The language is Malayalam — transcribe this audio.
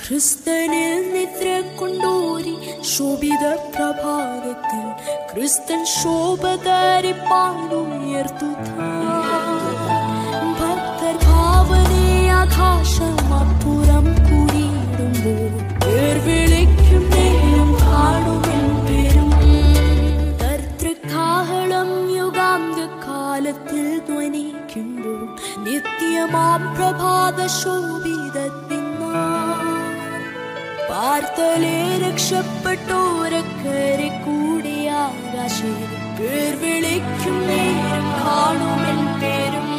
ക്രിസ്തനിൽ നിദ്ര കൊണ്ടോരി ശോഭിത പ്രഭാതത്തിൽ ക്രിസ്തൻ ശോഭതാരി പാടുയർത്തു ഭക്തർ ഭാവനേ ആകാശമപ്പുറം കൂടിയിടുമ്പോൾ പേർ വിളിക്കും നേരം കാണുമെൻ പേരും കർത്തൃകാഹളം യുഗാന്ത കാലത്തിൽ ധ്വനിക്കുമ്പോൾ നിത്യമാം പ്രഭാത ശോഭിതത്തിൻ പാർത്തലേ രക്ഷപ്പെട്ടോരക്കരെ കൂടി ആകാശേ പേർ വിളിക്കും നേരം കാണുമെൻ പേരും